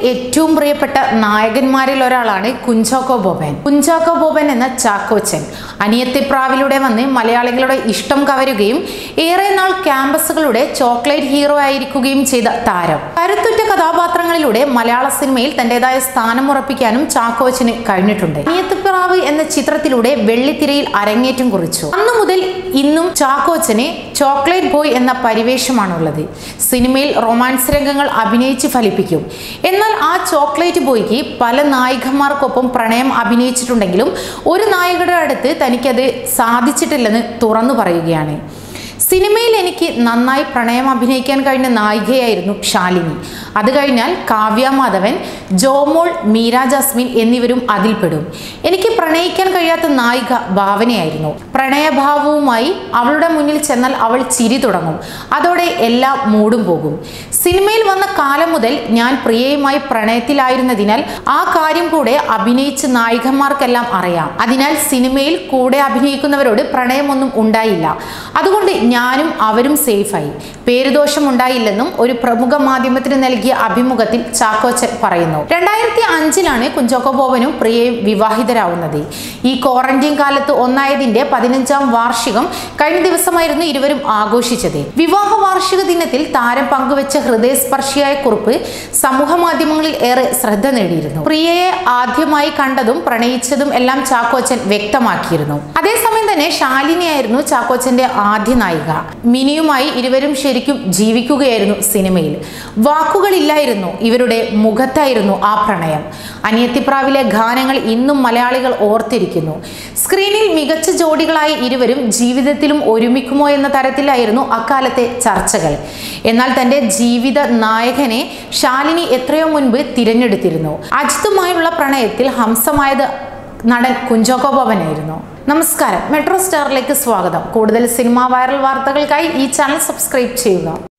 ഏറ്റവും പ്രിയപ്പെട്ട നായകന്മാരിൽ ഒരാളാണ് കുഞ്ചാക്കോ ബോബൻ കുഞ്ചാക്കോ ബോബൻ എന്ന ചാക്കോച്ചൻ അനിയത്തിപ്രാവിലൂടെ വന്ന് മലയാളികളുടെ ഇഷ്ടം കവരുകയും ഏറെ നാൾ ക്യാമ്പസുകളുടെ ചോക്ലേറ്റ് ഹീറോ ആയിരിക്കുകയും ചെയ്ത താരം കരുത്തുറ്റ കഥാപാത്രങ്ങളിലൂടെ മലയാള സിനിമയിൽ തന്റേതായ സ്ഥാനം ഉറപ്പിക്കാനും ചാക്കോച്ചന് കഴിഞ്ഞിട്ടുണ്ട് അനിയത്തിപ്രാവ് എന്ന ചിത്രത്തിലൂടെ വെള്ളിത്തിരയിൽ അരങ്ങേറ്റം കുറിച്ചു അന്നു മുതൽ ഇന്നും ചാക്കോച്ചന് ചോക്ലേറ്റ് ബോയ് എന്ന പരിവേഷമാണുള്ളത് സിനിമയിൽ റൊമാൻസ് രംഗങ്ങൾ അഭിനയിച്ച് ഫലിപ്പിക്കും എന്നാൽ ആ ചോക്ലേറ്റ് ബോയ്ക്ക് പല നായികന്മാർക്കൊപ്പം പ്രണയം അഭിനയിച്ചിട്ടുണ്ടെങ്കിലും ഒരു നായികയുടെ അടുത്ത് തനിക്കത് സാധിച്ചിട്ടില്ലെന്ന് തുറന്നു പറയുകയാണ് സിനിമയിൽ എനിക്ക് നന്നായി പ്രണയം അഭിനയിക്കാൻ കഴിഞ്ഞ നായികയായിരുന്നു ശാലിനി അത് കഴിഞ്ഞാൽ കാവ്യ മാധവൻ ജോമോൾ മീര ജാസ്മിൻ എന്നിവരും അതിൽപ്പെടും എനിക്ക് പ്രണയിക്കാൻ കഴിയാത്ത നായിക ഭാവനയായിരുന്നു പ്രണയഭാവവുമായി അവളുടെ മുന്നിൽ ചെന്നാൽ അവൾ ചിരി തുടങ്ങും അതോടെ എല്ലാം മൂടും പോകും സിനിമയിൽ വന്ന കാലം മുതൽ ഞാൻ പ്രിയയുമായി പ്രണയത്തിലായിരുന്നതിനാൽ ആ കാര്യം കൂടെ അഭിനയിച്ച നായികന്മാർക്കെല്ലാം അറിയാം അതിനാൽ സിനിമയിൽ കൂടെ അഭിനയിക്കുന്നവരോട് പ്രണയമൊന്നും ഉണ്ടായില്ല അതുകൊണ്ട് ഞാനും അവരും സേഫായി പേരുദോഷം ഉണ്ടായില്ലെന്നും ഒരു പ്രമുഖ മാധ്യമത്തിന് നൽകിയ അഭിമുഖത്തിൽ ചാക്കോച്ചൻ പറയുന്നു രണ്ടായിരത്തി അഞ്ചിലാണ് കുഞ്ചോക്കോ ബോബനും പ്രിയയും വിവാഹിതരാവുന്നത് ഈ ക്വാറന്റൈൻ കാലത്ത് ഒന്നായതിന്റെ പതിനഞ്ചാം വാർഷികം കഴിഞ്ഞ ദിവസമായിരുന്നു ഇരുവരും ആഘോഷിച്ചത് വിവാഹ വാർഷിക ദിനത്തിൽ താരം പങ്കുവച്ച ഹൃദയസ്പർശിയായ കുറിപ്പ് സമൂഹ മാധ്യമങ്ങളിൽ ഏറെ ശ്രദ്ധ നേടിയിരുന്നു പ്രിയയെ ആദ്യമായി കണ്ടതും പ്രണയിച്ചതും എല്ലാം ചാക്കോച്ചൻ വ്യക്തമാക്കിയിരുന്നു അതേസമയം തന്നെ ശാലിനിയായിരുന്നു ചാക്കോച്ചന്റെ ആദ്യ നായിക മിനിയുമായി ഇരുവരും ശരിക്കും ജീവിക്കുകയായിരുന്നു സിനിമയിൽ വാക്കുകളില്ലായിരുന്നു ഇവരുടെ മുഖത്തായിരുന്നു ആ പ്രണയം അനിയത്തിപ്രാവിലെ ഗാനങ്ങൾ ഇന്നും മലയാളികൾ ഓർത്തിരിക്കുന്നു സ്ക്രീനിൽ മികച്ച ജോഡികളായ ഇരുവരും ജീവിതത്തിലും ഒരുമിക്കുമോ എന്ന തരത്തിലായിരുന്നു അക്കാലത്തെ ചർച്ചകൾ എന്നാൽ തന്റെ ജീവിത നായകനെ ശാലിനി എത്രയോ മുൻപ് തിരഞ്ഞെടുത്തിരുന്നു അജിത്തുമായുള്ള പ്രണയത്തിൽ ഹംസമായത് നടൻ കുഞ്ചോക്കോ ബോബനായിരുന്നു നമസ്കാരം മെട്രോ സ്റ്റാറിലേക്ക് സ്വാഗതം കൂടുതൽ സിനിമാ വൈറൽ വാർത്തകൾക്കായി ഈ ചാനൽ സബ്സ്ക്രൈബ് ചെയ്യുക